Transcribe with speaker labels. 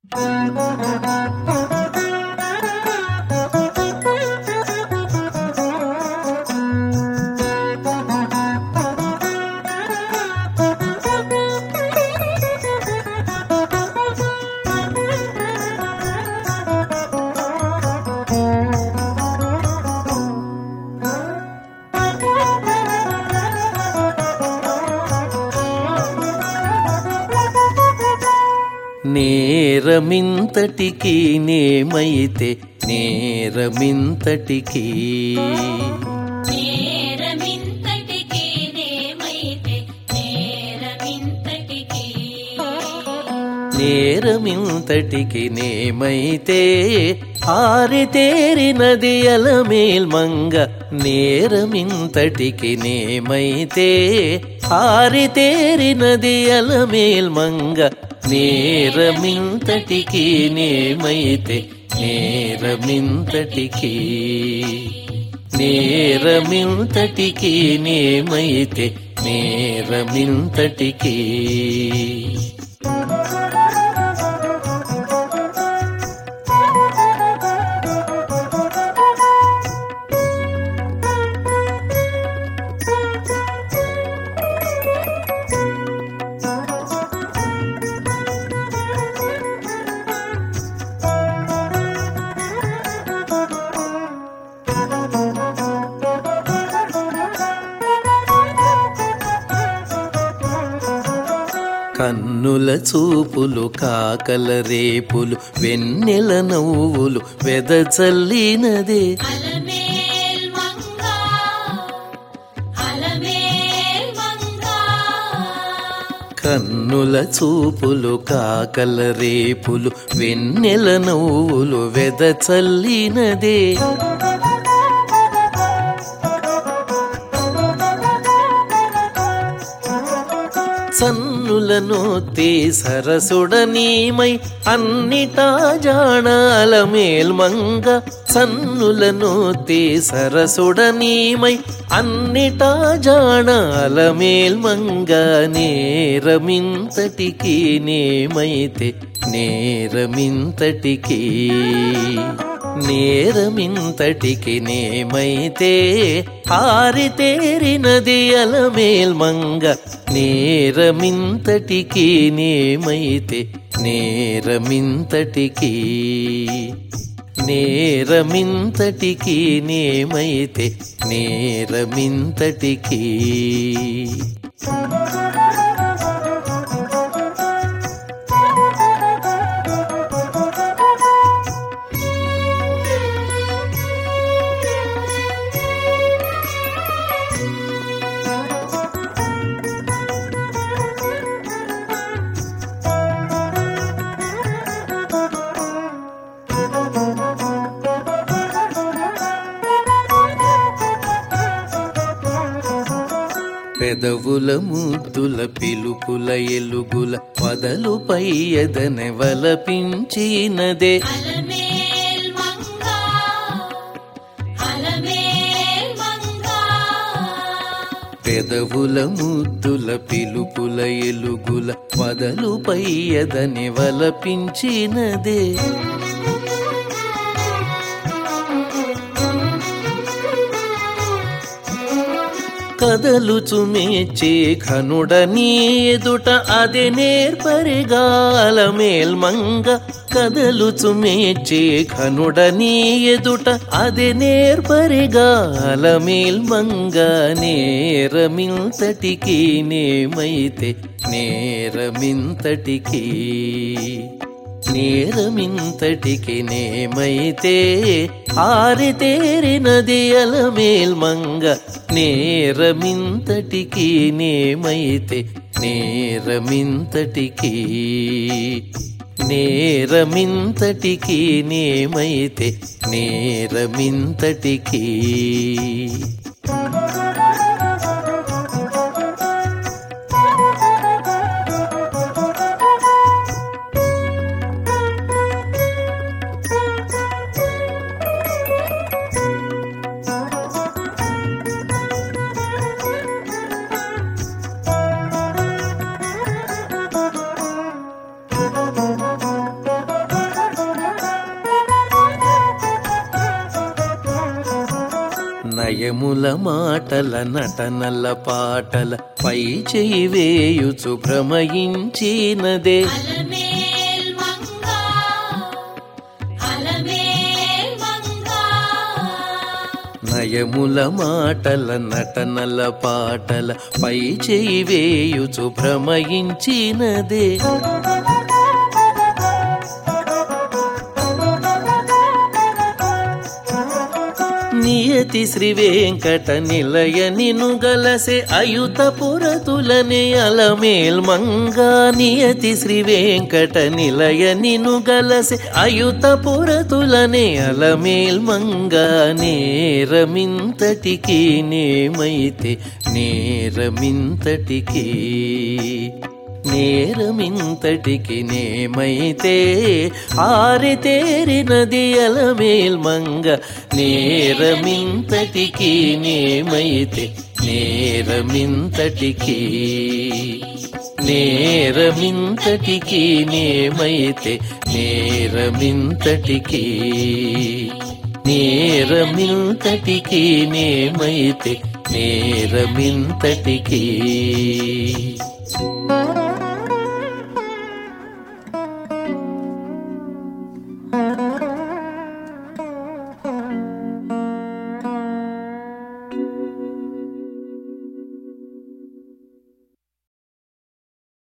Speaker 1: నేరమింతటికి నేమైతే నేరమింతటికి
Speaker 2: నేరమింతటికి నేమైతే నేరమింతటికి
Speaker 1: నేరమింతటికి నేమైతే ఆరితేరినది అలమేల్మంగ నేరమింతటికి నేమైతే ఆరితేరినది అలమేల్మంగ నేరమింతటికి నేమైతే నేరమింతటికి నేరమింతటికి నేమైతే నేరమింతటికి కన్నుల చూపులు కాకల రేపులు వెన్నెల నవ్వులు వెదజల్లినదే
Speaker 2: అలమేల్ మంగా అలమేల్ మంగా
Speaker 1: కన్నుల చూపులు కాకల రేపులు వెన్నెల నవ్వులు వెదచల్లినదే సన్నులను తే సరసుడనీమై అన్నిటా జాణాల మేల్మంగ సన్నులను తే సరసుడనీమై అన్నిటా జాణాల మేల్మంగ నేరమింతటికి నేమైతే నేరమింతటికి నేరమింతటికి నేమైతే ఆరితేరినది అలమేల్మంగ నేరమింతటికి నేమైతే నేరమింతటికి నేరమింతటికి నేమైతే నేరమింతటికి పెదవుల ముద్దుల పిలుపుల ఎలుగుల పదలుపై ఎదనెవలపించినదే
Speaker 2: అలమేల్ మంగా అలమేల్ మంగా
Speaker 1: పెదవుల ముద్దుల పిలుపుల ఎలుగుల పదలుపై ఎదనెవలపించినదే కదలుచు మేచే ఘనుడనీ ఎదుట అదే నేర్పరిగాల మేల్మంగ కదలుచు మేచే ఘనుడనీ ఎదుట అదే నేర్పరిగాల మేల్మంగ నేరమింతటికి నేమైతే నేరమింతటికి నేరమింతటికి నేమైతే ఆరితేరినది అలమేల్మంగ నేరమింతటికి నేమైతే నేరమింతటికి నేరమింతటికి నేమైతే నేరమింతటికి నయముల మాటల నటనల పాటల పై చేయి వేయుచు భ్రమయించినదే
Speaker 2: అలమేల్ మంగా అలమేల్ మంగా
Speaker 1: నయముల మాటల నటనల పాటల పై చేయి వేయుచు భ్రమయించినదే నియతి శ్రీ వెంకట నిలయ నిను గలసే అయుత పురతులనే అలమేల్ మంగా నియతి శ్రీ వెంకట నిలయ నిను గలసే అయుత పురతులనే అలమేల్ మంగా నేరమింతటికి నేమైతే నేరమింతటికి నేరమింతటికి నేమైతే ఆరితేరినది అలమేల్ మంగ నేరమింతటికి నేమైతే నేరమింతటికి నేరమింతటికి నేమైతే నేరమింతటికి నేరమింతటికి నేమైతే నేరమింతటికి
Speaker 3: Thank